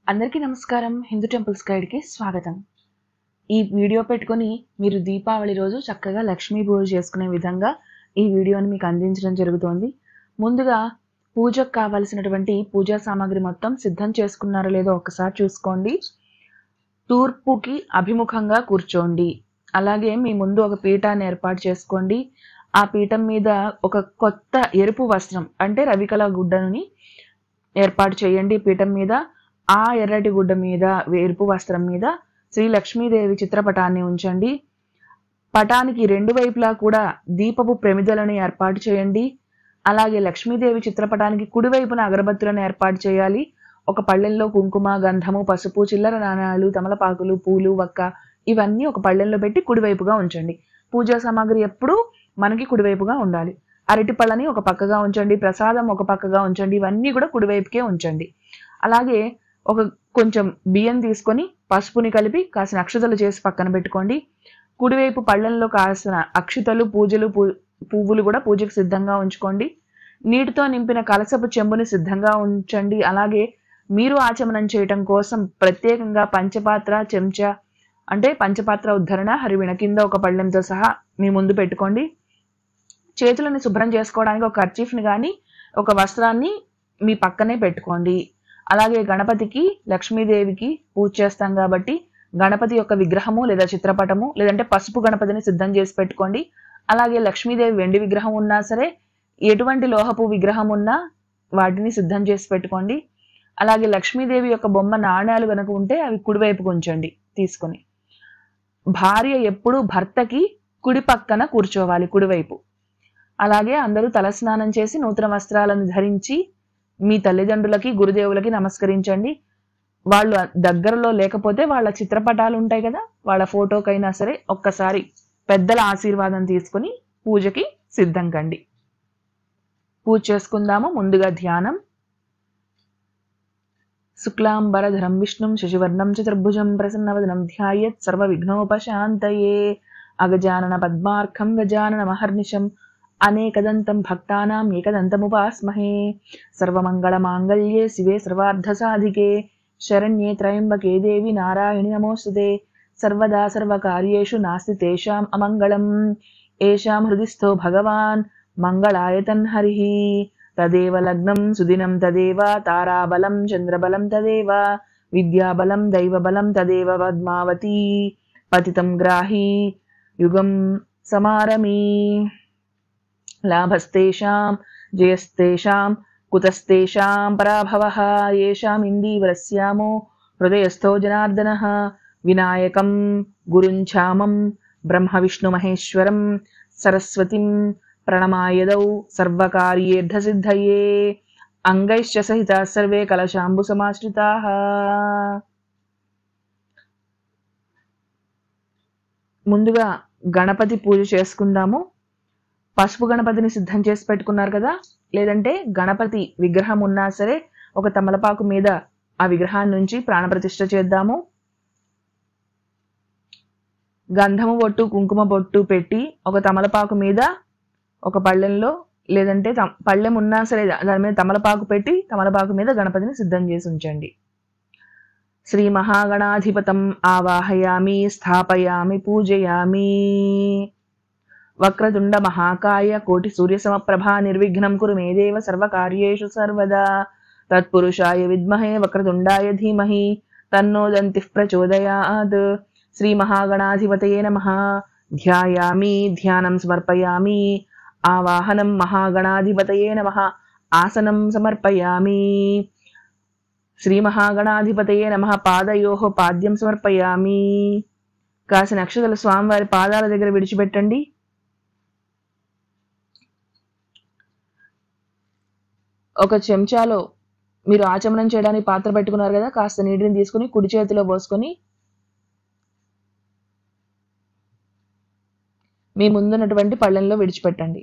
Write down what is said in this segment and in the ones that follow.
అందరికీ నమస్కారం హిందూ టెంపుల్స్ గైడ్కి స్వాగతం ఈ వీడియో పెట్టుకొని మీరు దీపావళి రోజు చక్కగా లక్ష్మీ పూజ చేసుకునే విధంగా ఈ వీడియోని మీకు అందించడం జరుగుతోంది ముందుగా పూజకు కావలసినటువంటి పూజా సామాగ్రి మొత్తం సిద్ధం చేసుకున్నారో లేదో ఒకసారి చూసుకోండి తూర్పుకి అభిముఖంగా కూర్చోండి అలాగే మీ ముందు ఒక పీఠాన్ని ఏర్పాటు చేసుకోండి ఆ పీఠం మీద ఒక కొత్త ఎరుపు వస్త్రం అంటే రవికల గుడ్డని ఏర్పాటు చేయండి పీఠం మీద ఆ ఎర్రటి గుడ్డ మీద ఎరుపు వస్త్రం మీద శ్రీ లక్ష్మీదేవి చిత్రపటాన్ని ఉంచండి పటానికి రెండు వైపులా కూడా దీపపు ప్రమిదలను ఏర్పాటు చేయండి అలాగే లక్ష్మీదేవి చిత్రపటానికి కుడివైపున అగరబత్తులను ఏర్పాటు చేయాలి ఒక పళ్ళెంలో కుంకుమ గంధము పసుపు చిల్లర నాణాలు తమలపాకులు పూలు వక్క ఇవన్నీ ఒక పళ్ళెంలో పెట్టి కుడివైపుగా ఉంచండి పూజా సామాగ్రి ఎప్పుడూ మనకి కుడివైపుగా ఉండాలి అరటి పళ్ళని ఒక పక్కగా ఉంచండి ప్రసాదం ఒక పక్కగా ఉంచండి ఇవన్నీ కూడా కుడివైపుకే ఉంచండి అలాగే ఒక కొంచెం బియ్యం తీసుకొని పసుపుని కలిపి కాసిన అక్షతలు చేసి పక్కన పెట్టుకోండి కుడివైపు పళ్ళెంలో కాసిన అక్షతలు పూజలు పూ- పువ్వులు కూడా పూజకు సిద్ధంగా ఉంచుకోండి నీటితో నింపిన కలసపు చెంబుని సిద్ధంగా ఉంచండి అలాగే మీరు ఆచమనం చేయటం కోసం ప్రత్యేకంగా పంచపాత్ర చెంచా అంటే పంచపాత్ర ఉద్ధరణ హరివిణ కింద ఒక పళ్ళెంతో సహా మీ ముందు పెట్టుకోండి చేతులను శుభ్రం చేసుకోవడానికి ఒక కర్చీఫ్ని కానీ ఒక వస్త్రాన్ని మీ పక్కనే పెట్టుకోండి అలాగే గణపతికి లక్ష్మీదేవికి పూజ చేస్తాం కాబట్టి గణపతి యొక్క విగ్రహము లేదా చిత్రపటము లేదంటే పసుపు గణపతిని సిద్ధం చేసి పెట్టుకోండి అలాగే లక్ష్మీదేవి వెండి విగ్రహం ఉన్నా సరే ఎటువంటి లోహపు విగ్రహం ఉన్నా వాటిని సిద్ధం చేసి పెట్టుకోండి అలాగే లక్ష్మీదేవి యొక్క బొమ్మ నాణ్యాలు కనుక ఉంటే అవి కుడివైపుకు ఉంచండి తీసుకొని భార్య ఎప్పుడు భర్తకి కుడి పక్కన కూర్చోవాలి కుడివైపు అలాగే అందరూ తలస్నానం చేసి నూతన వస్త్రాలను ధరించి మీ తల్లిదండ్రులకి గురుదేవులకి నమస్కరించండి వాళ్ళు దగ్గరలో లేకపోతే వాళ్ళ చిత్రపటాలు ఉంటాయి కదా వాళ్ళ ఫోటోకైనా సరే ఒక్కసారి పెద్దల ఆశీర్వాదం తీసుకుని పూజకి సిద్ధం కండి పూజ చేసుకుందాము ముందుగా ధ్యానం శుక్లాంబరధరం విష్ణుం శశివర్ణం చతుర్భుజం ప్రసన్నవదనం ధ్యాయత్ సర్వ విఘ్నోపశాంతయే అగజానన పద్మార్కం గజానన మహర్నిశం అనేకదంతం భక్తానాం ఏకదంతముపాస్మహే సర్వమంగళమాంగళ్యే శివే సర్వార్థసాధికే శరణ్యే త్రయంబకే దేవి నారాయణి నమోస్తుతే సర్వదా సర్వకార్యేషు నాస్తి తేషాం అమంగళం ఏషాం హృదిస్థో భగవాన్ మంగళాయతన్ హరి తదేవ లగ్నం సుదినం తదేవ తారాబలం చంద్రబలం తదేవ విద్యాబలం దైవబలం తదేవ పద్మావతి పతితం గ్రాహి యుగం సమారమీ లాభస్తేషాం జయస్తేషాం కుతస్తేషాం పరాభవः येषाम् इन्दीवरस्यामो हृदयस्थो जनार्दनः विनायकं गुरुञ्छामं ब्रह्मविष्णुमहेश्वरं सरस्वतीं प्रणमायदौ सर्वकार्येऽर्धसिद्धये अङ्गैश्च सहिताः सर्वे कलशाम्बुसमाश्रिताः ముందుగా గణపతి పూజ చేసుకుందాము పసుపు గణపతిని సిద్ధం చేసి పెట్టుకున్నారు కదా లేదంటే గణపతి విగ్రహం ఉన్నా సరే ఒక తమలపాకు మీద ఆ విగ్రహాన్ని నుంచి ప్రాణప్రతిష్ఠ చేద్దాము గంధము బొట్టు కుంకుమ బొట్టు పెట్టి ఒక తమలపాకు మీద ఒక పళ్ళెంలో లేదంటే తమ- పళ్ళెం ఉన్నా సరే దాని మీద తమలపాకు పెట్టి తమలపాకు మీద గణపతిని సిద్ధం చేసి ఉంచండి శ్రీ మహాగణాధిపతం ఆవాహయామి స్థాపయామి పూజయామి వక్రతుండ మహాకాయ కోటి సూర్య సమప్రభా నిర్విఘ్నం కురు మే దేవ సర్వకార్యేషు సర్వదా తత్పురుషాయ విద్మహే వక్రతుండాయ ధీమహి తన్నో దంతిః ప్రచోదయాత్ శ్రీ మహాగణాధిపతయే నమః ధ్యాయామి ధ్యానం సమర్పయామి ఆవాహనం మహాగణాధిపతయే నమః ఆసనం సమర్పయామి శ్రీ మహాగణాధిపతయే నమః పాదయోః పాద్యం సమర్పయామి కాసిన అక్షతల స్వామివారి పాదాల దగ్గర విడిచిపెట్టండి ఒక చెంచాలో మీరు ఆచమనం చేయడానికి పాత్ర పెట్టుకున్నారు కదా కాస్త నీటిని తీసుకుని కుడి చేతిలో పోసుకొని మీ ముందున్నటువంటి పళ్ళెంలో విడిచిపెట్టండి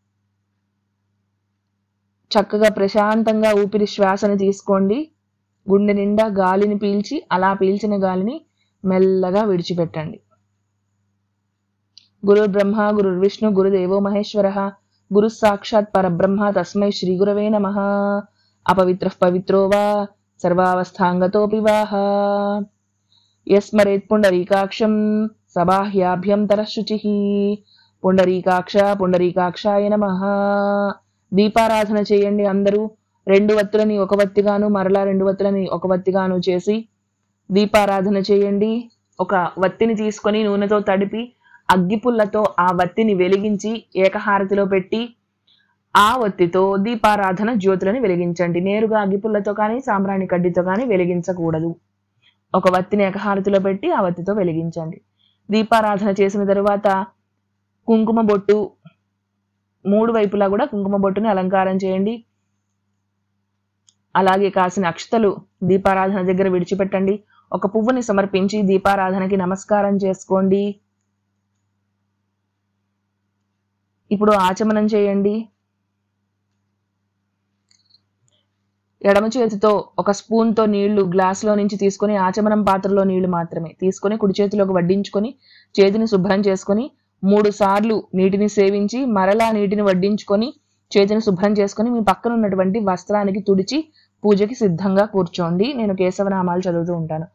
చక్కగా ప్రశాంతంగా ఊపిరి శ్వాసని తీసుకోండి గుండె నిండా గాలిని పీల్చి అలా పీల్చిన గాలిని మెల్లగా విడిచిపెట్టండి గురు బ్రహ్మ గురు విష్ణు గురుదేవో మహేశ్వర గురు సాక్షాత్ పరబ్రహ్మ తస్మై శ్రీ గురవే నమ అపవిత్ర పవిత్రో వా సర్వావస్థాంగతోపి వాహ యస్మరేత్ పుండరీకాక్షం సబాహ్యాభ్యంతర శుచి పుండరీకాక్ష పుండరీకాక్షాయ నమ దీపారాధన చేయండి అందరూ రెండు వత్తులని ఒక వత్తిగాను మరలా రెండు వత్తులని ఒక వత్తిగాను చేసి దీపారాధన చేయండి ఒక వత్తిని తీసుకొని నూనెతో తడిపి అగ్గిపుల్లతో ఆ వత్తిని వెలిగించి ఏకహారతిలో పెట్టి ఆ ఒత్తితో దీపారాధన జ్యోతులను వెలిగించండి నేరుగా అగ్గిపుల్లతో కానీ సాంబ్రాణి కడ్డితో కానీ వెలిగించకూడదు ఒక వత్తిని ఏకహారతిలో పెట్టి ఆ వత్తితో వెలిగించండి దీపారాధన చేసిన తరువాత కుంకుమ బొట్టు మూడు వైపులా కూడా కుంకుమ బొట్టుని అలంకారం చేయండి అలాగే కాసిన అక్షతలు దీపారాధన దగ్గర విడిచిపెట్టండి ఒక పువ్వుని సమర్పించి దీపారాధనకి నమస్కారం చేసుకోండి ఇప్పుడు ఆచమనం చేయండి ఎడమ చేతితో ఒక స్పూన్తో నీళ్లు గ్లాసులో నుంచి తీసుకొని ఆచమనం పాత్రలో నీళ్లు మాత్రమే తీసుకొని కుడి చేతిలోకి వడ్డించుకొని చేతిని శుభ్రం చేసుకొని మూడు సార్లు నీటిని సేవించి మరలా నీటిని వడ్డించుకొని చేతిని శుభ్రం చేసుకొని మీ పక్కన ఉన్నటువంటి వస్త్రానికి తుడిచి పూజకి సిద్ధంగా కూర్చోండి నేను కేశవనామాలు చదువుతూ ఉంటాను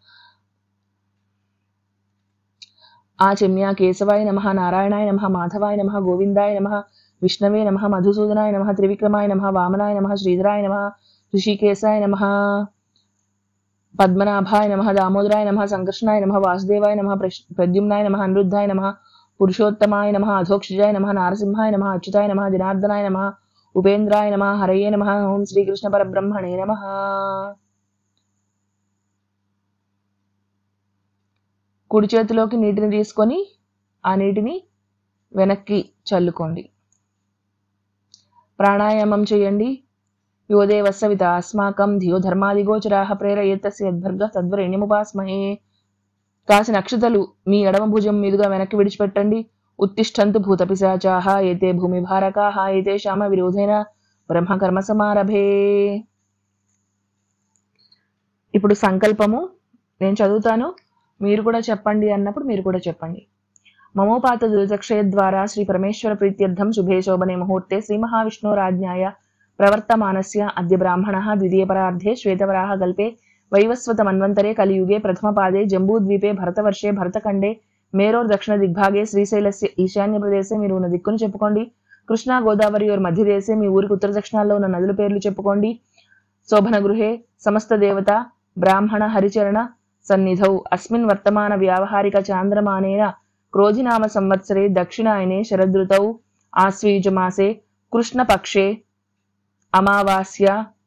ఆచమ్య కేశవాయ నమ నారాయణాయ నమ మాధవాయ నమ గోవిందాయ నమ విష్ణవే నమ మధుసూదనాయ నమ త్రివిక్రమాయ నమ వామనాయ నమ శ్రీధరాయ నమ ఋషికేశాయ నమ పద్మనాభాయ నమ దామోదరాయ నమ సంకర్షణాయ నమ వాసుదేవాయ నమ ప్రద్యుమ్నాయ నమ అనిరుద్ధాయ నమ పురుషోత్తమాయ నమ అధోక్షజాయ నమ నారసింహాయ నమ అచ్యుతాయ నమ జనార్దనాయ నమ ఉపేంద్రాయ నమ హరయే నమ ఓం శ్రీకృష్ణ పరబ్రహ్మణే నమ కుడి చేతిలోకి నీటిని తీసుకొని ఆ నీటిని వెనక్కి చల్లుకోండి ప్రాణాయామం చేయండి యోదేవస్స విత అస్మాకం ధియో ధర్మాదిగోచరా ప్రేరయేతస్య యద్భర్గ తద్వరేణ్యముపాస్మహే కాసిన అక్షతలు మీ ఎడమ భుజం మీదుగా వెనక్కి విడిచిపెట్టండి ఉత్తిష్టంతు భూతపిశాచాహ ఏతే భూమి భారకాహ ఏతే శామ విరోధేన బ్రహ్మకర్మ సమారభే ఇప్పుడు సంకల్పము నేను చదువుతాను మీరు కూడా చెప్పండి అన్నప్పుడు మీరు కూడా చెప్పండి మమోపాత దుర్దక్షయ ద్వారా శ్రీ పరమేశ్వర ప్రీత్యర్థం శుభే శోభనే ముహూర్తే శ్రీ మహావిష్ణోరాజ్ఞాయ ప్రవర్తమానస్య అద్య బ్రాహ్మణ ద్వితీయపరార్ధే శ్వేతవరాహ కల్పే వైవస్వత మన్వంతరే కలియుగే ప్రథమపాదే జంబూద్వీపే భరతవర్షే భరతఖండే మేరోర్ దక్షిణ దిగ్భాగే శ్రీశైలస్య ఈశాన్య ప్రదేశే మీరు ఉన్న దిక్కును చెప్పుకోండి కృష్ణా గోదావరి ఓర్ మధ్యదేశే మీ ఊరికి ఉత్తర దక్షిణాల్లో ఉన్న నదుల పేర్లు చెప్పుకోండి శోభన గృహే సమస్త దేవత బ్రాహ్మణ హరిచరణ సన్నిధౌ అస్మిన్ వర్తమాన వ్యావహారిక చాంద్రమానేన క్రోధినామ సంవత్సరే దక్షిణాయనే శరదృతౌ ఆశ్వీజమాసే కృష్ణపక్షే అమావాస్య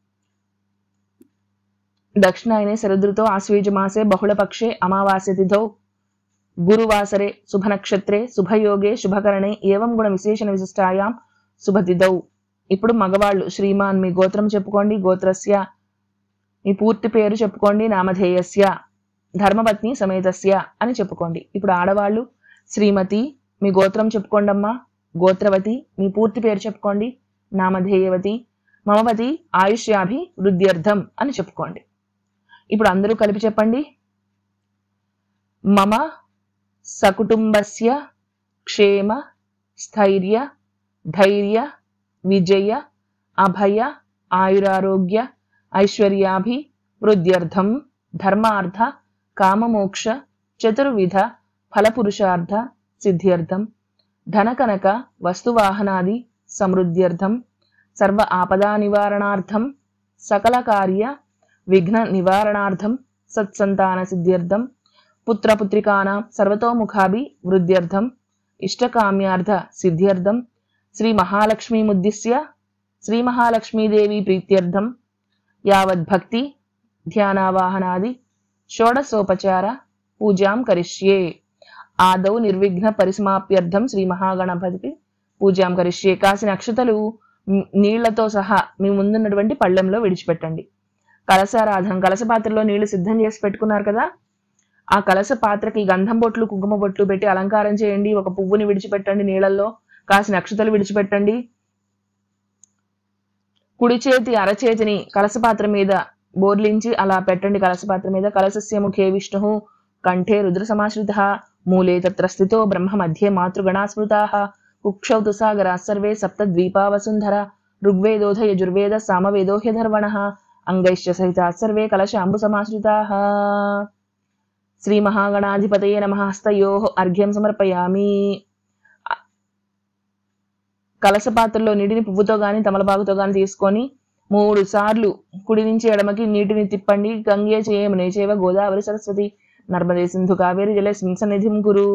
దక్షిణాయనే శరదృతో ఆశ్వీజమాసే బహుళపక్షే అమావాస్య తిథౌ గురువాసరే శుభనక్షత్రే శుభయోగే శుభకరణే ఏవం గుణ విశేషణ విశిష్టాయాం శుభతిథౌ ఇప్పుడు మగవాళ్ళు శ్రీమాన్ మీ గోత్రం చెప్పుకోండి గోత్రస్య మీ పూర్తి పేరు చెప్పుకోండి నామధేయస్య ధర్మపత్ని సమేతస్య అని చెప్పుకోండి ఇప్పుడు ఆడవాళ్ళు శ్రీమతి మీ గోత్రం చెప్పుకోండి అమ్మా గోత్రవతి మీ పూర్తి పేరు చెప్పుకోండి నామధేయవతి మమవతి ఆయుష్యాభి వృద్ధ్యర్థం అని చెప్పుకోండి ఇప్పుడు అందరూ కలిపి చెప్పండి మమ సకుటుంబస్య క్షేమ స్థైర్య ధైర్య విజయ అభయ ఆయురారోగ్య ఐశ్వర్యాభి వృద్ధ్యర్థం ధర్మార్థ కామమోక్ష చతుర్విధ ఫలపురుషార్థ సిద్ధ్యర్థం ధనకనక వస్తువాహనాది సమృద్ధ్యర్థం సర్వ ఆపదా నివారణార్థం సకల కార్య విఘ్న నివారణార్థం సత్సంతాన సిద్ధ్యర్థం పుత్రపుత్రికానాం సర్వతోముఖాభి వృద్ధ్యర్థం ఇష్టకామ్యార్థ సిద్ధ్యర్థం శ్రీ మహాలక్ష్మీముద్దిశ్య శ్రీ మహాలక్ష్మీదేవి ప్రీత్యర్థం యావద్భక్తి ధ్యానావాహనాది షోడసోపచార పూజాం కరిష్యే ఆదౌ నిర్విఘ్న పరిసమాప్యర్థం శ్రీ మహాగణపతికి పూజాం కరిష్యే కాసిన అక్షతలు మ్, నీళ్లతో సహా మీ ముందున్నటువంటి పళ్ళెంలో విడిచిపెట్టండి కలశారాధన కలశ పాత్రలో నీళ్లు సిద్ధం చేసి పెట్టుకున్నారు కదా ఆ కలశ పాత్రకి గంధం బొట్లు కుంకుమ బొట్లు పెట్టి అలంకారం చేయండి ఒక పువ్వుని విడిచిపెట్టండి నీళ్ళల్లో కాసిన అక్షతలు విడిచిపెట్టండి కుడి చేతి అరచేతిని కలశ పాత్ర మీద బోర్లించి అలా పెట్టండి కలశ పాత్ర మీద కలశస్య ముఖే విష్ణు కంఠే రుద్ర సమాశ్రిత మూలే తత్ర స్థితో బ్రహ్మ మధ్యే మాతృగణా స్మృతా కుక్షౌ తు సాగరా సర్వే సప్త ద్వీపా వసుంధర ఋగ్వేదోధ యజుర్వేద సామవేదో హ్యధర్వణ అంగైశ్చ సహితా సర్వే కలశాంబు సమాశ్రితాః శ్రీమహాగణాధిపతయే నమః హస్తయో అర్ఘ్యం సమర్పయామి కలస పాత్రలో నీటిని పువ్వుతో గాని తమలపాకుతో గాని తీసుకొని మూడు సార్లు కుడి నుంచి ఎడమకి నీటిని తిప్పండి గంగే చేయమునే చేవ గోదావరి సరస్వతి నర్మదే సింధు కావేరి జల సన్నిధిం కురు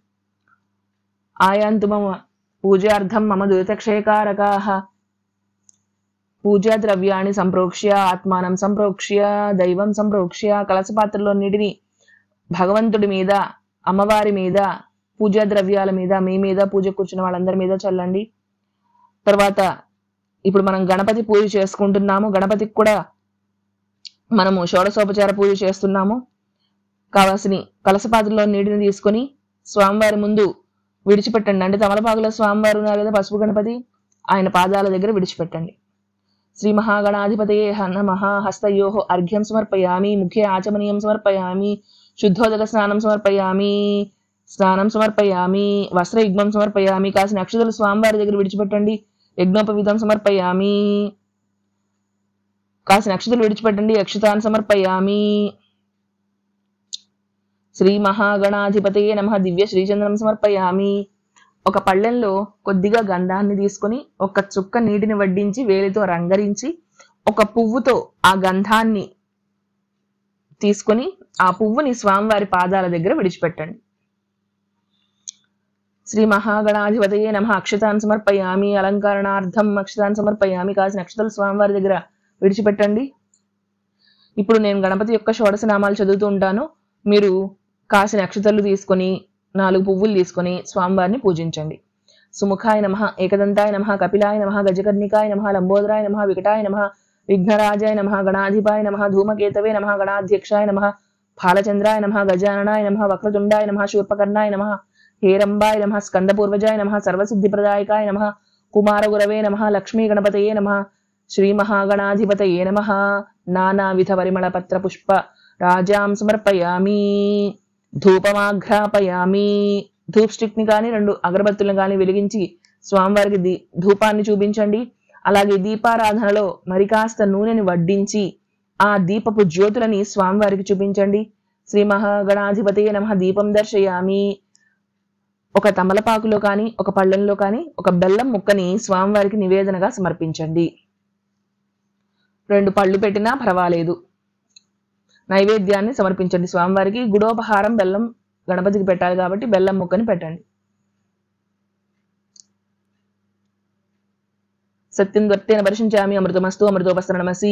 ఆయాంతు మమ పూజార్థం మమ దురితక్షయకారకాః పూజా ద్రవ్యాన్ని సంప్రోక్ష్య ఆత్మానం సంప్రోక్ష్య దైవం సంప్రోక్ష్య కలస పాత్రలో నీటిని భగవంతుడి మీద అమ్మవారి మీద పూజా ద్రవ్యాల మీద మీ మీద పూజ కూర్చున్న వాళ్ళందరి మీద చల్లండి తర్వాత ఇప్పుడు మనం గణపతి పూజ చేసుకుంటున్నాము గణపతికి కూడా మనము షోడశోపచార పూజ చేస్తున్నాము కావాల్సిన కలసపాత్రలో నీటిని తీసుకొని స్వామివారి ముందు విడిచిపెట్టండి అంటే తమలపాకులో స్వామివారు ఉన్నారు కదా పసుపు గణపతి ఆయన పాదాల దగ్గర విడిచిపెట్టండి శ్రీ మహాగణాధిపతయే నమః హస్తయో అర్ఘ్యం సమర్పయామి ముఖ్య ఆచమనీయం సమర్పయామి శుద్ధోదక స్నానం సమర్పయామి స్నానం సమర్పయామి వస్త్రయుగ్మం సమర్పయామి కాసిన అక్షతలు స్వామివారి దగ్గర విడిచిపెట్టండి యజ్ఞోపవీతం సమర్పయామి కాసిన అక్షతలు విడిచిపెట్టండి అక్షతాన్ని సమర్పయామి శ్రీ మహాగణాధిపతయే నమ దివ్య శ్రీచంద్రం సమర్పయామి ఒక పళ్ళెంలో కొద్దిగా గంధాన్ని తీసుకొని ఒక చుక్క నీటిని వడ్డించి వేలితో రంగరించి ఒక పువ్వుతో ఆ గంధాన్ని తీసుకొని ఆ పువ్వుని స్వామివారి పాదాల దగ్గర విడిచిపెట్టండి శ్రీ మహాగణాధిపతయే నమ అక్షతాన్ని సమర్పయామి అలంకరణార్థం అక్షతాన్ని సమర్పయామి కాసిన అక్షతలు స్వామివారి దగ్గర విడిచిపెట్టండి ఇప్పుడు నేను గణపతి యొక్క షోడశ నామాలు చదువుతూ ఉంటాను మీరు కాసిన అక్షతలు తీసుకొని నాలుగు పువ్వులు తీసుకొని స్వామివారిని పూజించండి సుముఖాయ నమ ఏకదంతాయ నమ కపిలాయ నమ గజకర్ణికాయ నమ లంబోదరాయ నమ వికటాయ నమ విఘ్నరాజాయ నమ గణాధిపాయ నమ ధూమకేతవే నమ గణాధ్యక్షాయ నమ ఫాలచంద్రాయ నమ గజాననాయ నమ వక్రతుండాయ నమ శూర్పకర్ణాయ నమ హేరంబాయ నమ స్కందపూర్వజాయ నమ సర్వసిద్ధిప్రదాయకాయ నమ కుమారగురవే నమ లక్ష్మీ గణపతయే నమ శ్రీ మహాగణాధిపతయే నమ నానావిధ పరిమళ పత్ర పుష్ప రాజాం సమర్పయామి ధూపమాఘ్రాపయామి ధూప్ స్టిక్ ని కానీ రెండు అగరబత్తులను కానీ వెలిగించి స్వామివారికి దీ ధూపాన్ని చూపించండి అలాగే దీపారాధనలో మరి కాస్త నూనెని వడ్డించి ఆ దీపపు జ్యోతులని స్వామివారికి చూపించండి శ్రీ మహాగణాధిపతయే నమ దీపం దర్శయామి ఒక తమలపాకులో కానీ ఒక పళ్ళెంలో కానీ ఒక బెల్లం ముక్కని స్వామివారికి నివేదనగా సమర్పించండి రెండు పళ్ళు పెట్టినా పర్వాలేదు నైవేద్యాన్ని సమర్పించండి స్వామివారికి గుడోపహారం బెల్లం గణపతికి పెట్టాలి కాబట్టి బెల్లం ముక్కని పెట్టండి సత్యం దొర్తేన వర్షించామి అమృతమస్తు అమృతోపస్తరణమసి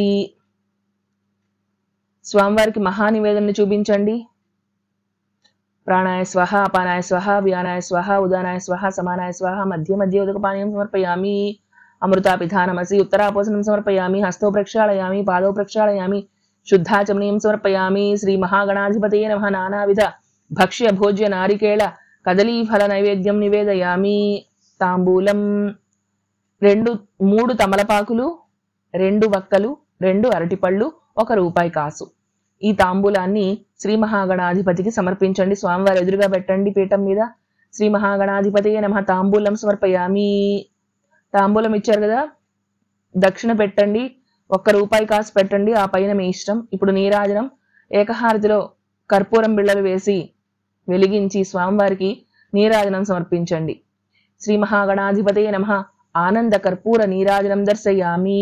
స్వామివారికి మహానివేదనని చూపించండి ప్రాణాయ స్వహ అపానాయ స్వహ వ్యానాయ స్వహ ఉదానాయ స్వహ సమానాయ స్వహ మధ్య మధ్య ఉదకపానీయం సమర్పయామి అమృతాపిధానమసి ఉత్తరాపోసనం సమర్పయామి హస్తో ప్రక్షాళయామి పాదౌ ప్రక్షాళయామి శుద్ధాచమనీయం సమర్పయామి శ్రీ మహాగణాధిపతయే నమ నానావిధ భక్ష్య భోజ్య నారికేళ కదలీఫల నైవేద్యం నివేదయామి తాంబూలం రెండు మూడు తమలపాకులు రెండు వక్కలు రెండు అరటిపళ్ళు ఒక రూపాయి కాసు ఈ తాంబూలాన్ని శ్రీ మహాగణాధిపతికి సమర్పించండి స్వామివారి ఎదురుగా పెట్టండి పీఠం మీద శ్రీ మహాగణాధిపతియే నమ తాంబూలం సమర్పయామి తాంబూలం ఇచ్చారు కదా దక్షిణ పెట్టండి ఒక్క రూపాయి కాసు పెట్టండి ఆ పైన మీ ఇష్టం ఇప్పుడు నీరాజనం ఏకహారతిలో కర్పూరం బిళ్ళలు వేసి వెలిగించి స్వామివారికి నీరాజనం సమర్పించండి శ్రీ మహాగణాధిపతయ నమ ఆనంద కర్పూర నీరాజనం దర్శయామి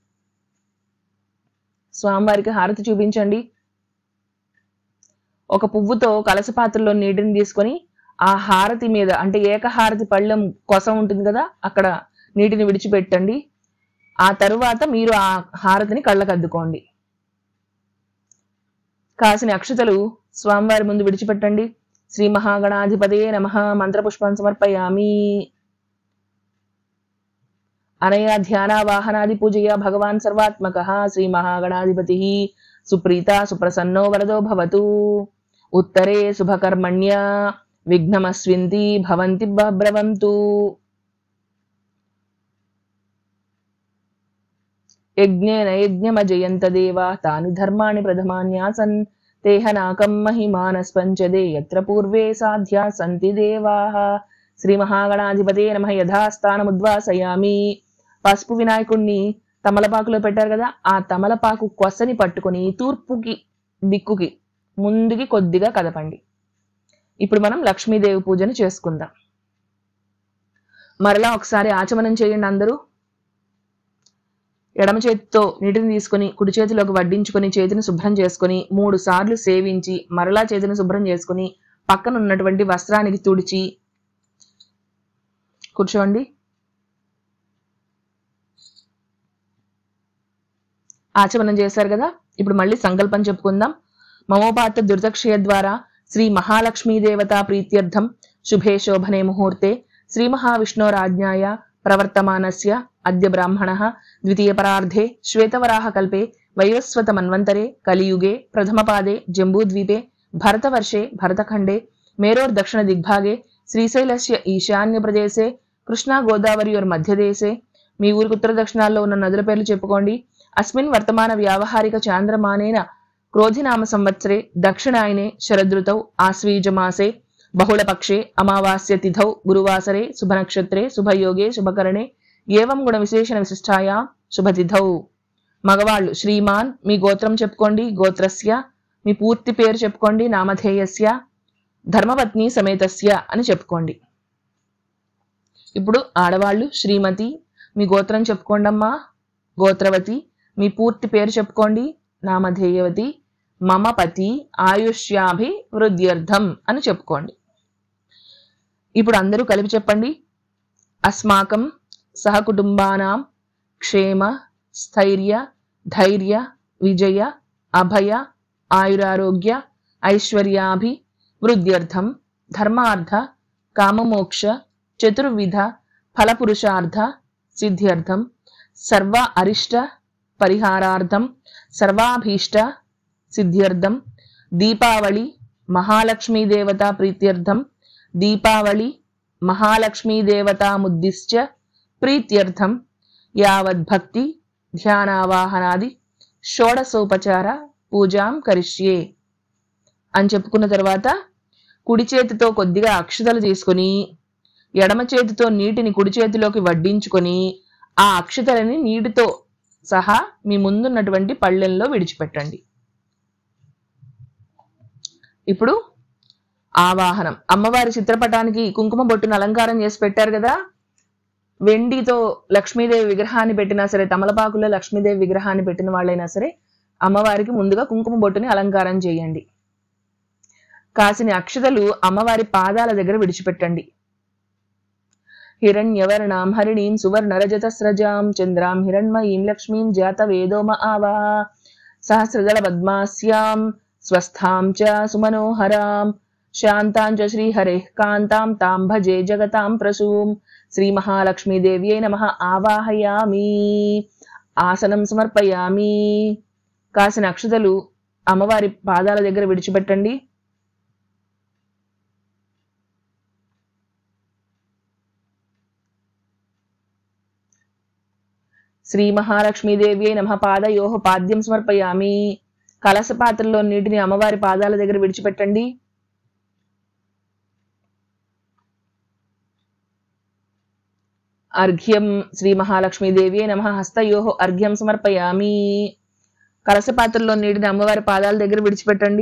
స్వామివారికి హారతి చూపించండి ఒక పువ్వుతో కలస పాత్రలో నీటిని తీసుకొని ఆ హారతి మీద అంటే ఏకహారతి పళ్ళెం కొస ఉంటుంది కదా అక్కడ నీటిని విడిచిపెట్టండి ఆ తరువాత మీరు ఆ హారతిని కళ్ళకద్దుకోండి కాసిన అక్షతలు స్వామివారి ముందు విడిచిపెట్టండి శ్రీ మహాగణాధిపతయే నమ మంత్రపుష్పం సమర్పయామి అనయా ధ్యాన వాహనాది పూజయ భగవాన్ సర్వాత్మక శ్రీ మహాగణాధిపతి సుప్రీత సుప్రసన్నో వరదో భవతు ఉత్తరే శుభకర్మణ్య విఘ్నమస్వింతి భవంతి బ్రవంతు యజ్ఞేన యజ్ఞమజయంత దేవా తాని ధర్మాణి ప్రథమాన్యాసన్ తేహనాకం మహిమానస్పంచదే యత్ర పూర్వే సాధ్యా సంతి దేవాః శ్రీ మహాగణాధిపతే నమ యథాస్థానముద్వాసయామి పసుపు వినాయకుణ్ణి తమలపాకులో పెట్టారు కదా ఆ తమలపాకు కొసని పట్టుకొని తూర్పుకి దిక్కుకి ముందుకి కొద్దిగా కదపండి ఇప్పుడు మనం లక్ష్మీదేవి పూజను చేసుకుందాం మరలా ఒకసారి ఆచమనం చేయండి అందరూ ఎడమ చేతితో నీటిని తీసుకొని కుడి చేతిలోకి వడ్డించుకొని చేతిని శుభ్రం చేసుకొని మూడు సార్లు సేవించి మరలా చేతిని శుభ్రం చేసుకొని పక్కన ఉన్నటువంటి వస్త్రానికి తుడిచి కూర్చోండి ఆచమనం చేశారు కదా ఇప్పుడు మళ్ళీ సంకల్పం చెప్పుకుందాం మమోపాత దుర్దక్షయ ద్వారా శ్రీ మహాలక్ష్మీ దేవతా ప్రీత్యర్థం శుభే శోభనే ముహూర్తే శ్రీ మహావిష్ణోరాజ్ఞాయ ప్రవర్తమానస్య అద్య బ్రాహ్మణ ద్వితీయపరార్ధే శ్వేతవరాహ కల్పే వైవస్వత మన్వంతరే కలియుగే ప్రథమపాదే జంబూద్వీపే భరతవర్షే భరతఖండే మేరోర్దక్షిణ దిగ్భాగే శ్రీశైలస్య ఈశాన్య ప్రదేశే కృష్ణా గోదావరియోర్ మధ్యదేశే మీ ఊరికి ఉత్తర దక్షిణాల్లో ఉన్న నదుల పేర్లు చెప్పుకోండి అస్మిన్ వర్తమాన వ్యావహారిక చాంద్రమానేన క్రోధినామ సంవత్సరే దక్షిణాయనే శరదృతౌ ఆశ్వీజమాసే బహుళపక్షే అమావాస్య తిథౌ గురువాసరే శుభనక్షత్రే శుభయోగే శుభకరణే ఏవం గుణ విశేషణ విశిష్టాయా శుభతిథౌ మగవాళ్ళు శ్రీమాన్ మీ గోత్రం చెప్పుకోండి గోత్రస్య మీ పూర్తి పేరు చెప్పుకోండి నామధేయస్య ధర్మపత్ని సమేతస్య అని చెప్పుకోండి ఇప్పుడు ఆడవాళ్ళు శ్రీమతి మీ గోత్రం చెప్పుకోండి అమ్మా గోత్రవతి మీ పూర్తి పేరు చెప్పుకోండి నామధేయవతి మమ పతి ఆయుష్యాభి వృద్ధ్యర్థం అని చెప్పుకోండి ఇప్పుడు అందరూ కలిపి చెప్పండి అస్మాకం సహకుటుంబానాం క్షేమ స్థైర్య ధైర్య విజయ అభయ ఆయురారోగ్య ఐశ్వర్యాభి వృద్ధ్యర్థం ధర్మార్థ కామమోక్ష చతుర్విధ ఫలపురుషార్థ సిద్ధ్యర్థం సర్వ అరిష్ట పరిహారార్థం సర్వాభీష్ట సిద్ధ్యర్థం దీపావళి మహాలక్ష్మీ దేవతా ప్రీత్యర్థం దీపావళి మహాలక్ష్మీ దేవతాముద్దిశ్య ప్రీత్యర్థం యావద్భక్తి ధ్యానావాహనాది షోడసోపచార పూజాం కరిష్యే అని చెప్పుకున్న తర్వాత కుడి చేతితో కొద్దిగా అక్షతలు తీసుకొని ఎడమ చేతితో నీటిని కుడి చేతిలోకి వడ్డించుకొని ఆ అక్షతలని నీటితో సహా మీ ముందున్నటువంటి పళ్ళెంలో విడిచిపెట్టండి ఇప్పుడు ఆవాహనం అమ్మవారి చిత్రపటానికి కుంకుమ బొట్టును అలంకారం చేసి పెట్టారు కదా వెండితో లక్ష్మీదేవి విగ్రహాన్ని పెట్టినా సరే తమలపాకులో లక్ష్మీదేవి విగ్రహాన్ని పెట్టిన వాళ్ళైనా సరే అమ్మవారికి ముందుగా కుంకుమ బొట్టుని అలంకారం చేయండి కాసిన అక్షతలు అమ్మవారి పాదాల దగ్గర విడిచిపెట్టండి హిరణ్యవర్ణాం హరిణీం సువర్ణరజతస్రజాం చంద్రాం హిరణ్మయీం లక్ష్మీం జాత వేదోమ ఆవా సహస్రదళ పద్మాస్యాం స్వస్థాం చ సుమనోహరాం శాంతాం చ శ్రీహరేః కాంతాం తాం భజే జగతాం ప్రసూం శ్రీమహాలక్ష్మీదేవ్యై నమః ఆవాహయామి ఆసనం సమర్పయామి కాసిన అక్షతలు అమ్మవారి పాదాల దగ్గర విడిచిపెట్టండి శ్రీ మహాలక్ష్మీదేవి నమ పాదయో పాద్యం సమర్పయామి కలస పాత్రలో నీటిని అమ్మవారి పాదాల దగ్గర విడిచిపెట్టండి అర్ఘ్యం శ్రీ మహాలక్ష్మీదేవి నమ హస్తయో అర్ఘ్యం సమర్పయామి కలస పాత్రలో నీటిని అమ్మవారి పాదాల దగ్గర విడిచిపెట్టండి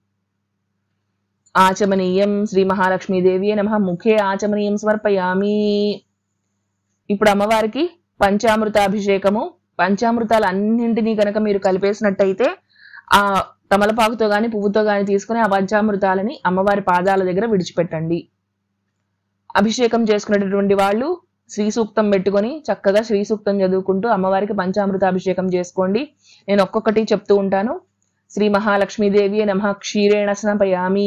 ఆచమనీయం శ్రీ మహాలక్ష్మీదేవి నమ ముఖే ఆచమనీయం సమర్పయామి ఇప్పుడు అమ్మవారికి పంచామృతాభిషేకము పంచామృతాలు అన్నింటినీ కనుక మీరు కలిపేసినట్టయితే ఆ తమలపాకుతో గాని పువ్వుతో గాని తీసుకుని ఆ పంచామృతాలని అమ్మవారి పాదాల దగ్గర విడిచిపెట్టండి అభిషేకం చేసుకునేటటువంటి వాళ్ళు శ్రీ సూక్తం పెట్టుకొని చక్కగా శ్రీ సూక్తం చదువుకుంటూ అమ్మవారికి పంచామృత అభిషేకం చేసుకోండి నేను ఒక్కొక్కటి చెప్తూ ఉంటాను శ్రీ మహాలక్ష్మీదేవి నమ క్షీరేణ స్నపయామి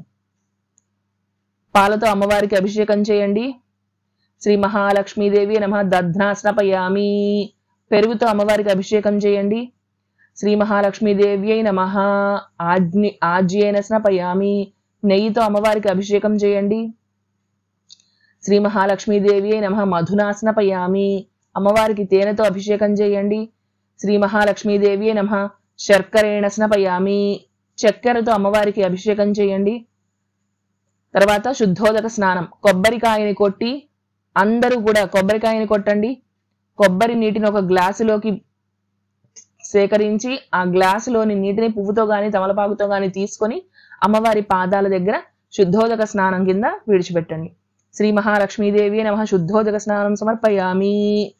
పాలతో అమ్మవారికి అభిషేకం చేయండి శ్రీ మహాలక్ష్మీదేవి నమ దధ్నా స్నపయామి పెరుగుతో అమ్మవారికి అభిషేకం చేయండి శ్రీ మహాలక్ష్మీదేవి నమ ఆజ్ఞి ఆజ్యేన స్నపయామి నెయ్యితో అమ్మవారికి అభిషేకం చేయండి శ్రీ మహాలక్ష్మీదేవి నమ మధునా స్నపయామి అమ్మవారికి తేనెతో అభిషేకం చేయండి శ్రీ మహాలక్ష్మీదేవి నమ శర్కరేణ స్నపయామి చక్కెరతో అమ్మవారికి అభిషేకం చేయండి తర్వాత శుద్ధోదక స్నానం కొబ్బరికాయని కొట్టి అందరూ కూడా కొబ్బరికాయని కొట్టండి కొబ్బరి నీటిని ఒక గ్లాసులోకి సేకరించి ఆ గ్లాసులోని నీటిని పువ్వుతో గాని తమలపాకుతో గాని తీసుకొని అమ్మవారి పాదాల దగ్గర శుద్ధోదక స్నానం కింద విడిచిపెట్టండి శ్రీ మహాలక్ష్మీదేవి నమ శుద్ధోదక స్నానం సమర్పయామి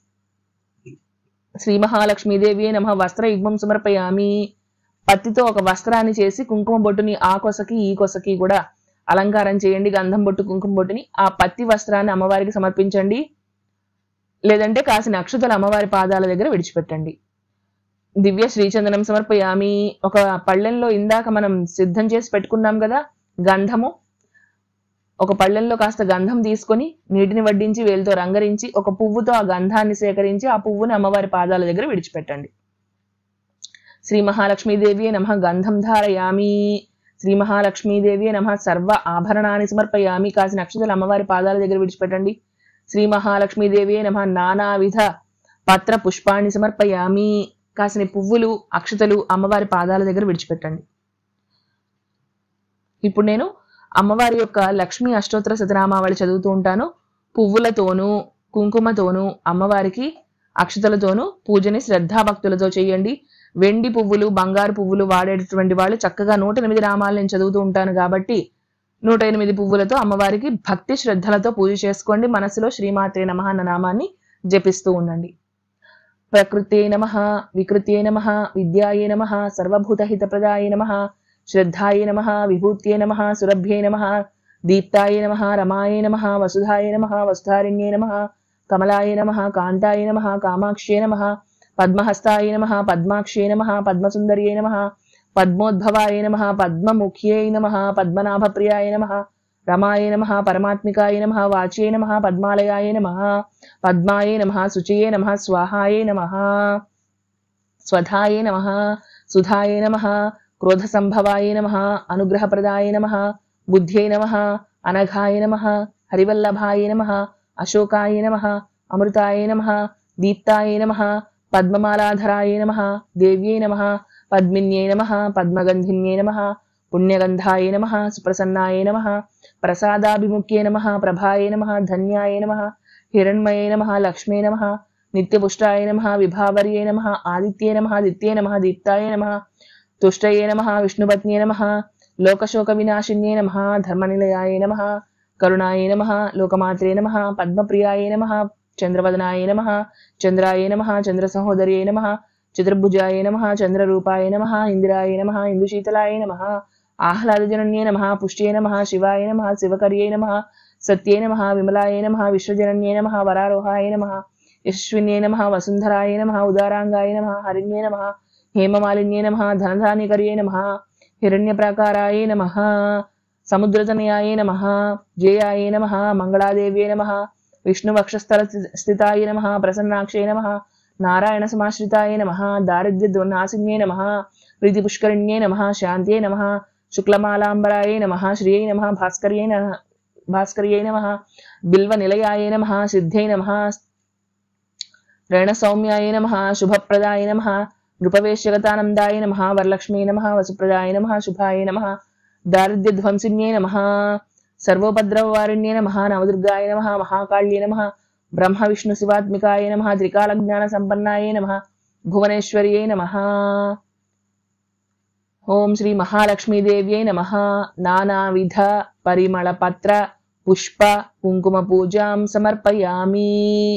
శ్రీ మహాలక్ష్మీదేవి నమ వస్త్ర యుగ్మం సమర్పయామి పత్తితో ఒక వస్త్రాన్ని చేసి కుంకుమ బొట్టుని ఆ కొసకి ఈ కొసకి కూడా అలంకారం చేయండి గంధం బొట్టు కుంకుమ బొట్టుని ఆ పత్తి వస్త్రాన్ని అమ్మవారికి సమర్పించండి లేదంటే కాసిన అక్షతలు అమ్మవారి పాదాల దగ్గర విడిచిపెట్టండి దివ్య శ్రీచందనం సమర్పయామి ఒక పళ్ళెంలో ఇందాక మనం సిద్ధం చేసి పెట్టుకున్నాం కదా గంధము ఒక పళ్ళెంలో కాస్త గంధం తీసుకొని నీటిని వడ్డించి వేలుతో రంగరించి ఒక పువ్వుతో ఆ గంధాన్ని సేకరించి ఆ పువ్వుని అమ్మవారి పాదాల దగ్గర విడిచిపెట్టండి శ్రీ మహాలక్ష్మీదేవి నమ గంధం ధారయామి శ్రీ మహాలక్ష్మీదేవి నమ సర్వ ఆభరణాన్ని సమర్పయామి కాసిన అక్షతలు అమ్మవారి పాదాల దగ్గర విడిచిపెట్టండి శ్రీ మహాలక్ష్మీదేవి నమ నానావిధ పత్ర పుష్పాన్ని సమర్పయామి కాసిన పువ్వులు అక్షతలు అమ్మవారి పాదాల దగ్గర విడిచిపెట్టండి ఇప్పుడు నేను అమ్మవారి యొక్క లక్ష్మీ అష్టోత్తర శతనామావళి చదువుతూ ఉంటాను పువ్వులతోనూ కుంకుమతోనూ అమ్మవారికి అక్షతలతోనూ పూజని శ్రద్ధాభక్తులతో చేయండి వెండి పువ్వులు బంగారు పువ్వులు వాడేటటువంటి వాళ్ళు చక్కగా నూట ఎనిమిది నామాలు నేను చదువుతూ ఉంటాను కాబట్టి నూట ఎనిమిది పువ్వులతో అమ్మవారికి భక్తి శ్రద్ధలతో పూజ చేసుకోండి మనసులో శ్రీమాత్రే నమ అన్న నామాన్ని జపిస్తూ ఉండండి ప్రకృతే నమ వికృత్యే నమ విద్యాయే నమ సర్వభూతహితప్రదాయ నమ శ్రద్ధాయ నమ విభూత్యే నమ సురభ్యే నమ దీప్తాయ నమ రమాయ నమ వసుధాయ నమ వసుధారిణ్యే నమ కమలాయ నమ కాంతాయ నమ కామాక్ష్యే నమ పద్మహస్తాయ నమ పద్మాక్షే నమ పద్మసుందర్యే నమ పద్మోద్భవాయ నమ పద్మముఖ్యై నమ పద్మనాభప్రియాయ నమ రమాయ నమ పరమాత్మికాయ నమ వాచ్యే నమ పద్మాలయాయ నమ పద్మాయ నమ శుచయే నమ స్వాహాయ నమ స్వధాయ నమ సుధాయ నమ క్రోధసంభవాయ నమ అనుగ్రహప్రదాయ నమ బుద్ధ్యై నమ అనఘాయ నమ హరివల్లభాయ నమ అశోకాయ నమ అమృతాయ నమ దీప్తాయ నమ పద్మమాలాధరాయ నమ దేవ్యై నమ పద్మిన్యై నమ పద్మగంధిన్యై నమ పుణ్యగంధాయ నమ సుప్రసన్నాయ నమ ప్రసాదాభిముఖ్యే నమ ప్రభాయ నమ ధన్యాయ నమ హిరణ్మయే నమ లక్ష్మీ నమ నిత్యపుష్టాయ నమ విభావర్యే నమ ఆదిత్యే నమ దిత్యే నమ దీప్తాయ నమ తుష్టయే నమ విష్ణుపత్న్యే నమ లోకశోక వినాశిన్యే నమ ధర్మనిలయాయ నమ కరుణాయ నమ లోకమాత్రే నమ పద్మప్రియాయ నమ చంద్రవదనాయ నమ చంద్రాయ నమ చంద్ర సహోదర్యై నమ చతుర్భుజాయ నమ చంద్రరూపాయ నమ ఇందిరాయ నమ ఇందుశీతలాయ నమ ఆహ్లాదజనన్యే నమ పుష్ట్యే నమ శివాయ నమ శివకర్యై నమ సత్యే నమ విమలాయ నమ విశ్వజనన్యే నమ వరారోహాయ నమ యశ్విన్యే నమ వసుంధరాయ నమ ఉదారాంగాయ నమ హరిణ్యే నమ హేమమాలిన్యే నమ ధనధాన్యకర్యే నమ హిరణ్యప్రాకారాయ నమ సముద్రతనయాయ నమ జయాయ నమ మంగళాదేవ్యే నమ విష్ణువక్షస్థల స్థితాయ నమ ప్రసన్నాక్షే నమ నారాయణ సమాశ్రితాయ నమ దారిద్ర్యద్వన్నాసిన్యే నమ ప్రీతిపుష్కరిణ్యే నమ శాంత్యే నమ శుక్లమాలాంబరాయ నమ శ్రియై నమ భాస్కర్యై నమ భాస్కర్యై నమ బిల్వనిలయాయ నమ సిద్ధై నమ రేణసౌమ్యాయ నమ శుభప్రదాయ నమ నృపవేశ్యగతానందాయ నమ వరలక్ష్మీ నమ వసుప్రదాయ నమ శుభాయ నమ దారిద్ర్యధ్వంసిన్యే నమ సర్వోపద్రవవారిణ్యే నమ నవదుర్గాయ నమ మహాకాళ్యే నమ బ్రహ్మ విష్ణు శివాత్మికాయ నమ త్రికాలజ్ఞాన సంపన్నాయ నమ భువనేశ్వర్యై నమ ఓం శ్రీ మహాలక్ష్మీదేవ్యై నమ నానావిధ పరిమళ పత్ర పుష్ప కుంకుమ పూజాం సమర్పయామి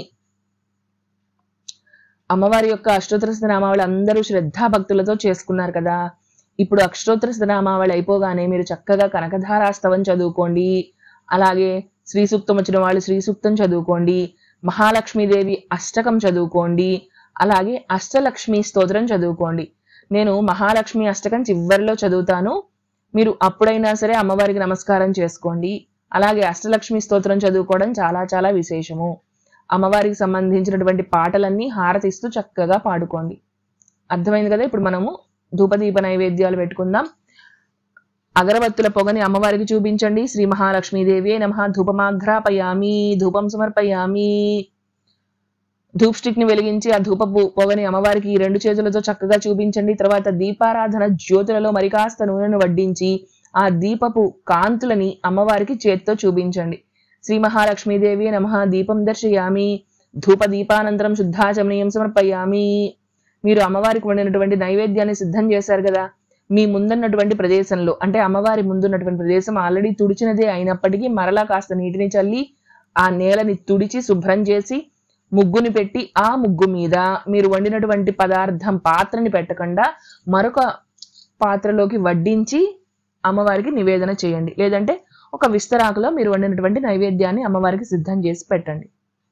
అమ్మవారి యొక్క అష్టోత్తర నామావళి అందరూ శ్రద్ధాభక్తులతో చేసుకున్నారు కదా ఇప్పుడు అష్టోత్తర నామావళి అయిపోగానే మీరు చక్కగా కనకధారాస్తవం చదువుకోండి అలాగే శ్రీ సూక్తం వచ్చిన వాళ్ళు శ్రీ సూక్తం చదువుకోండి మహాలక్ష్మీదేవి అష్టకం చదువుకోండి అలాగే అష్టలక్ష్మి స్తోత్రం చదువుకోండి నేను మహాలక్ష్మి అష్టకం చివరిలో చదువుతాను మీరు అప్పుడైనా సరే అమ్మవారికి నమస్కారం చేసుకోండి అలాగే అష్టలక్ష్మి స్తోత్రం చదువుకోవడం చాలా చాలా విశేషము అమ్మవారికి సంబంధించినటువంటి పాటలన్నీ హారతిస్తూ చక్కగా పాడుకోండి అర్థమైంది కదా ఇప్పుడు మనము ధూపదీప నైవేద్యాలు పెట్టుకుందాం అగరబత్తుల పొగని అమ్మవారికి చూపించండి శ్రీ మహాలక్ష్మీదేవి నమ ధూపమాఘ్రాపయామి ధూపం సమర్పయామి ధూప్ స్టిక్ ని వెలిగించి ఆ ధూపపు పొగని అమ్మవారికి ఈ రెండు చేతులతో చక్కగా చూపించండి తర్వాత దీపారాధన జ్యోతులలో మరి కాస్త నూనెను వడ్డించి ఆ దీపపు కాంతులని అమ్మవారికి చేత్తో చూపించండి శ్రీ మహాలక్ష్మీదేవి నమ దీపం దర్శయామి ధూప దీపానంతరం శుద్ధాచమనీయం సమర్పయామి మీరు అమ్మవారికి వండినటువంటి నైవేద్యాన్ని సిద్ధం చేశారు కదా మీ ముందున్నటువంటి ప్రదేశంలో అంటే అమ్మవారి ముందున్నటువంటి ప్రదేశం ఆల్రెడీ తుడిచినదే అయినప్పటికీ మరలా కాస్త నీటిని చల్లి ఆ నేలని తుడిచి శుభ్రం చేసి ముగ్గుని పెట్టి ఆ ముగ్గు మీద మీరు వండినటువంటి పదార్థం పాత్రని పెట్టకుండా మరొక పాత్రలోకి వడ్డించి అమ్మవారికి నివేదన చేయండి లేదంటే ఒక విస్తరాకులో మీరు వండినటువంటి నైవేద్యాన్ని అమ్మవారికి సిద్ధం చేసి పెట్టండి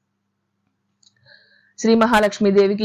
శ్రీ మహాలక్ష్మీదేవికి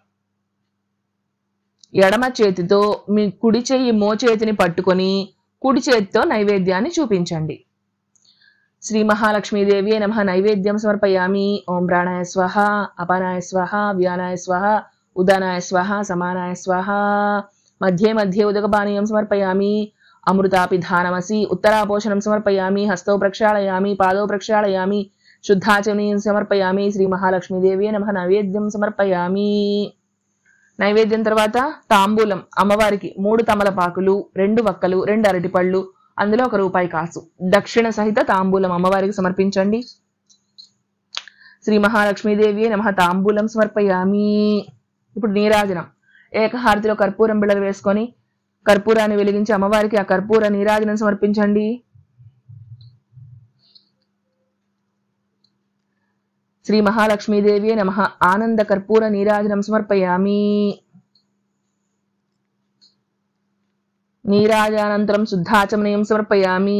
ఎడమ చేతితో మీ కుడి చెయ్యి మోచేతిని పట్టుకొని కుడి చేతితో నైవేద్యాన్ని చూపించండి శ్రీ మహాలక్ష్మీదేవి నమ నైవేద్యం సమర్పయామి ఓం ప్రాణాయ స్వహ అపానాయ స్వహ వ్యానాయ స్వహ ఉదానాయ స్వహ సమానాయ స్వహ మధ్యే మధ్యే ఉదకపానీయం సమర్పయామి అమృతాపిధానమసి ఉత్తరాపోషణం సమర్పయామి హస్తౌ ప్రక్షాళయామి పాదౌ ప్రక్షాళయామి శుద్ధాచమనీయం సమర్పయామి శ్రీ మహాలక్ష్మీదేవి నమ నైవేద్యం సమర్పయామి నైవేద్యం తర్వాత తాంబూలం అమ్మవారికి మూడు తమలపాకులు రెండు వక్కలు రెండు అరటిపళ్ళు అందులో ఒక రూపాయి కాసు దక్షిణ సహిత తాంబూలం అమ్మవారికి సమర్పించండి శ్రీ మహాలక్ష్మీదేవి నమ తాంబూలం సమర్పయామి ఇప్పుడు నీరాజనం ఏకహారతిలో కర్పూరం బిళ్ళలు వేసుకొని కర్పూరాన్ని వెలిగించి అమ్మవారికి ఆ కర్పూర నీరాజనం సమర్పించండి శ్రీ మహాలక్ష్మీదేవి నమ ఆనంద కర్పూర నీరాజనం సమర్పయామి నీరాజానంతరం శుద్ధాచమనయం సమర్పయామి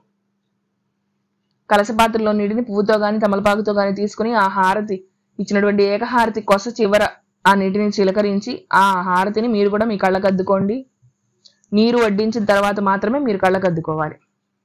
కలసపాత్రలో నీటిని పువ్వుతో గాని తమలపాకుతో గాని తీసుకుని ఆ హారతి ఇచ్చినటువంటి ఏకహారతి కొస చివర ఆ నీటిని చిలకరించి ఆ హారతిని మీరు కూడా మీ కళ్ళకు అద్దుకోండి నీరు వడ్డించిన తర్వాత మాత్రమే మీరు కళ్ళకు అద్దుకోవాలి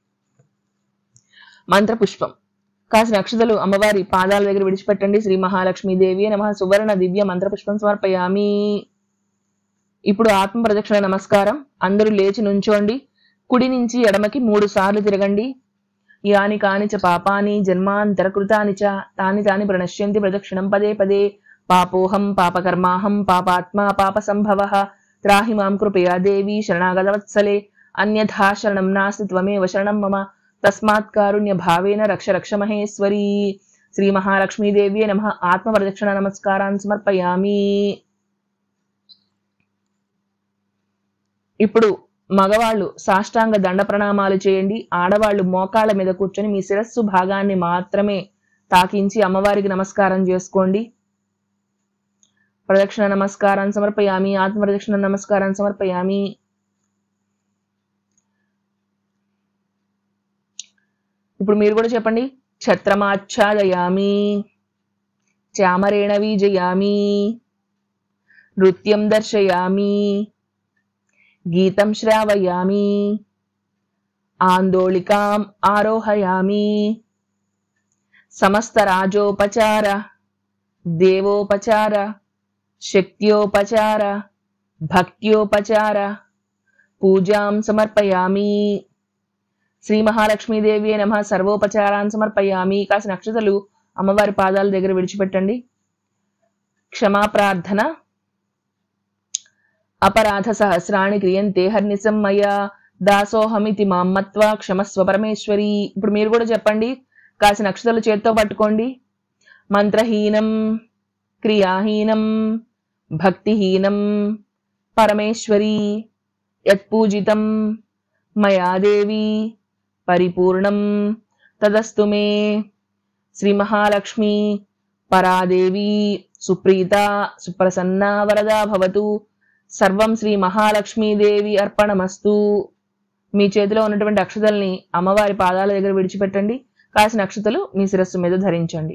మంత్ర పుష్పం కాసిన అక్షతలు అమ్మవారి పాదాల దగ్గర విడిచిపెట్టండి శ్రీ మహాలక్ష్మీదేవి నమ సువర్ణ దివ్య మంత్ర పుష్పం సమర్పయామి ఇప్పుడు ఆత్మ ప్రదక్షిణ నమస్కారం అందరూ లేచి నుంచోండి కుడి నుంచి ఎడమకి మూడు సార్లు తిరగండి యాని కాని చ పాపాని జన్మాంతరకృతాని చ తాని తాని ప్రణశ్యంతి ప్రదక్షిణం పదే పదే పాపోహం పాపకర్మాహం పాపాత్మా పాప సంభవ త్రాహి మాం కృపయా దేవి శరణాగతవత్సలే అన్యథా శరణం నాస్తి త్వమేవ శరణం మమ తస్మాత్ కారుణ్య భావేన రక్ష రక్ష మహేశ్వరీ శ్రీ మహాలక్ష్మీదేవి నమ ఆత్మ ప్రదక్షిణ నమస్కారాన్ని సమర్పయామి ఇప్పుడు మగవాళ్ళు సాష్టాంగ దండ ప్రణామాలు చేయండి ఆడవాళ్ళు మోకాళ్ళ మీద కూర్చొని మీ శిరస్సు భాగాన్ని మాత్రమే తాకించి అమ్మవారికి నమస్కారం చేసుకోండి ప్రదక్షిణ నమస్కారాన్ని సమర్పయామి ఆత్మ ప్రదక్షిణ నమస్కారాన్ని సమర్పయామి ఇప్పుడు మీరు కూడా చెప్పండి ఛత్రమాచ్ఛాదయామి చామరేణ వీజయామి నృత్యం దర్శయామి గీతం శ్రావయామి ఆందోళికాం ఆరోహయామి సమస్త రాజోపచార దేవోపచార శక్త్యోపచార భక్త్యోపచార పూజాం సమర్పయామి శ్రీ మహాలక్ష్మీదేవి నమ సర్వోపచారాన్ని సమర్పయామి కాసిన అక్షతలు అమ్మవారి పాదాల దగ్గర విడిచిపెట్టండి క్షమా ప్రార్థన అపరాధ సహస్రాణి క్రియంతే హర్నిసం మయా దాసోహమితి మామ్మత్వ క్షమస్వ పరమేశ్వరి ఇప్పుడు మీరు కూడా చెప్పండి కాసిన అక్షతలు చేత్తో పట్టుకోండి మంత్రహీనం క్రియాహీనం భక్తిహీనం పరమేశ్వరి యత్పూజితం మయా దేవి పరిపూర్ణం తదస్తు మే శ్రీ మహాలక్ష్మి పరాదేవి సుప్రీత సుప్రసన్నా వరదా భవతు సర్వం శ్రీ మహాలక్ష్మీదేవి అర్పణమస్తు మీ చేతిలో ఉన్నటువంటి అక్షతల్ని అమ్మవారి పాదాల దగ్గర విడిచిపెట్టండి కాసిన అక్షతలు మీ శిరస్సు మీద ధరించండి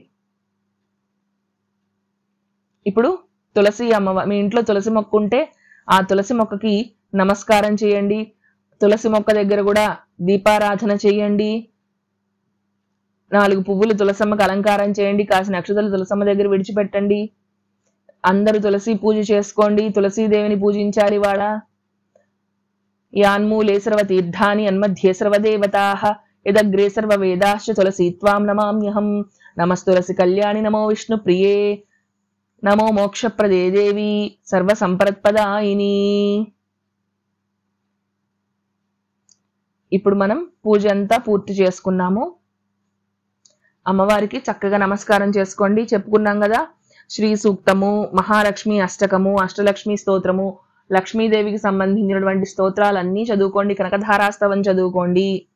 ఇప్పుడు తులసి అమ్మవారి మీ ఇంట్లో తులసి మొక్క ఉంటే ఆ తులసి మొక్కకి నమస్కారం చేయండి తులసి మొక్క దగ్గర కూడా దీపారాధన చేయండి నాలుగు పువ్వులు తులసమ్మకి అలంకారం చేయండి కాసిన అక్షతలు తులసమ్మ దగ్గర విడిచిపెట్టండి అందరూ తులసి పూజ చేసుకోండి తులసీదేవిని పూజించాలి వాడ యాన్మూలే సర్వ తీర్థాని అన్మధ్యే సర్వదేవతాః యదగ్రే సర్వ వేదాశ్చ తులసి త్వాం నమామ్యహం నమస్తులసి కళ్యాణి నమో విష్ణు ప్రియే నమో మోక్షప్రదే దేవి సర్వ సంపత్పదాయిని ఇప్పుడు మనం పూజ అంతా పూర్తి చేసుకున్నాము అమ్మవారికి చక్కగా నమస్కారం చేసుకోండి చెప్పుకున్నాం కదా శ్రీ సూక్తము మహాలక్ష్మి అష్టకము అష్టలక్ష్మి స్తోత్రము లక్ష్మీదేవికి సంబంధించినటువంటి స్తోత్రాలన్నీ చదువుకోండి కనకధారాస్తవం చదువుకోండి